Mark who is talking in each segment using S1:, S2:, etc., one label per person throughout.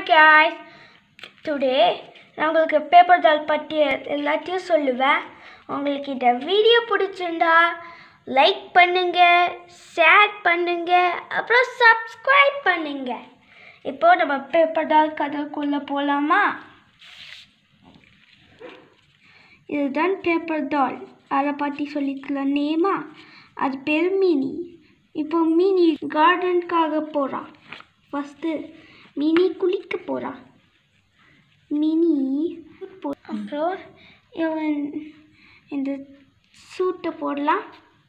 S1: guys today நான் உங்களுக்கு paper டால் பற்றி எல்லாத்தையும் சொல்லுவேன் உங்களுக்கு இந்த வீடியோ பிடிச்சிருந்தா லைக் பண்ணுங்க ஷேர் பண்ணுங்க அப்புறம் சப்ஸ்கிரைப் பண்ணுங்க இப்போ நம்ம பேப்பர் டால் கதைக்குள்ளே போகலாமா இதுதான் பேப்பர் டால் அதை பற்றி சொல்லிக்கலாம் நேமா அது பேர் மினி இப்போ மினி கார்டனுக்காக போகிறான் ஃபஸ்ட்டு மினி குளிக்க போகிறான் மினி போ அப்புறம் இவன் இந்த சூட்டை போடலாம்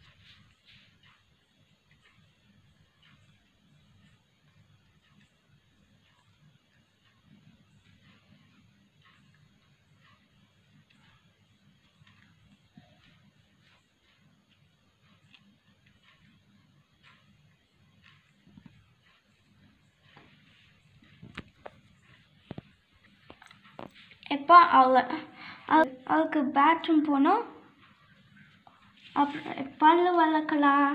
S1: எப்போ அவளை அவ- அவளுக்கு பேத்ரூம் போகணும் அப்புறம் பல்லு வளர்க்கலாம்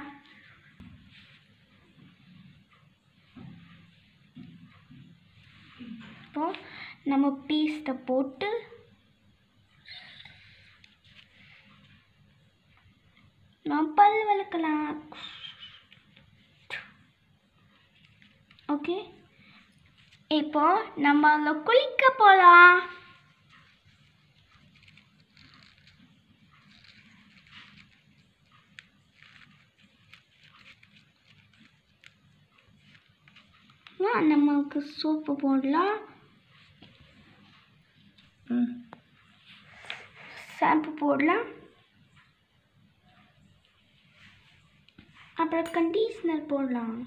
S1: இப்போ நம்ம பீஸ்ட்டை போட்டு நம்ம பல்லு வளர்க்கலாம் ஓகே இப்போ நம்ம அதில் குளிக்க போகலாம் வா நமக்கு சோப்பு போடலாம் ஷாம்பு போடலாம் அப்புறம் கண்டிஷ்னர் போடலாம்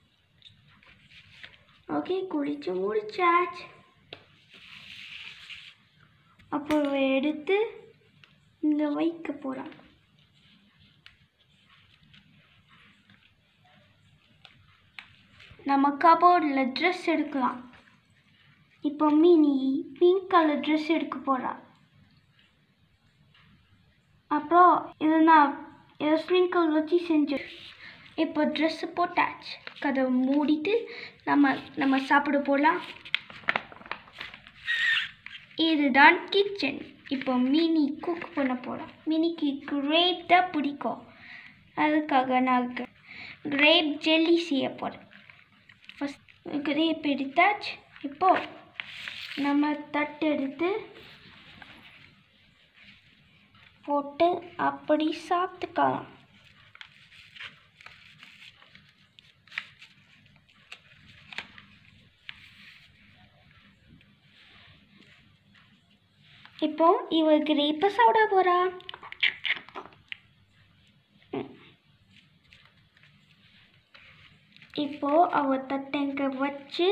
S1: ஓகே குளிச்சு முடிச்சாச்சு அப்புறம் எடுத்து இங்கே வைக்க போகிறான் நம்ம கபோர்டில் ட்ரெஸ் எடுக்கலாம் இப்போ மினி பிங்க் கலர் ட்ரெஸ் எடுக்க போகிறா அப்புறம் இது நான் இதை ஸ்ப்ரிங்கிள் வச்சு செஞ்சு இப்போ ட்ரெஸ்ஸு போட்டாச்சு கதவை மூடிட்டு நம்ம நம்ம சாப்பிட போகலாம் இதுதான் கிச்சன் இப்போ மினி குக் பண்ண போகிறோம் மினிக்கு கிரேப்டாக பிடிக்கும் அதுக்காக நான் கிரேப் ஜெல்லி செய்ய போகிறேன் ஃபஸ்ட் கிரேப் எடுத்தாச்சு இப்போ நம்ம தட்டு எடுத்து போட்டு அப்படி சாப்பிட்டுக்கலாம் இப்போ இவ கிரேப்பை சாப்பிட போறா ம். இப்போ அவ தட்டங்க வச்சு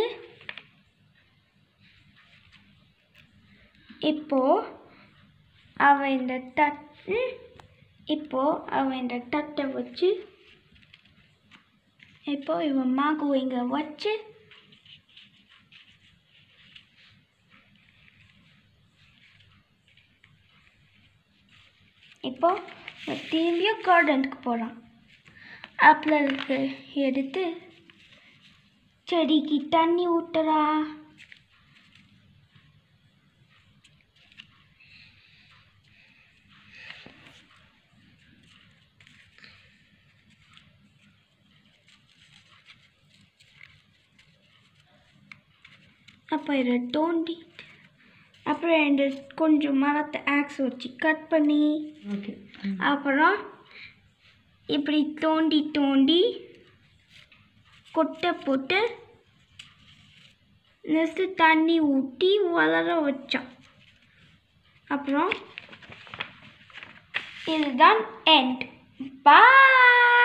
S1: இப்போ அவ இந்த தட் ம். இப்போ அவ இந்த தட்டை வச்சு இப்போ இவன் மாகு இங்க வச்சு இப்போ இவன் திரும்பியும் கார்டனுக்கு போகிறான் ஆப்பிளுக்கு எடுத்து செடிக்கு தண்ணி ஊட்டுறா அப்போ இதை தோண்டி அப்புறம் இந்த கொஞ்சம் மரத்தை ஆக்ஸ் வச்சு கட் பண்ணி
S2: ஓகே
S1: அப்புறம் இப்படி தோண்டி தோண்டி கொட்டை போட்டு நெக்ஸ்ட்டு தண்ணி ஊற்றி வளர வச்சான் அப்புறம் இதுதான் எண்ட் பாய்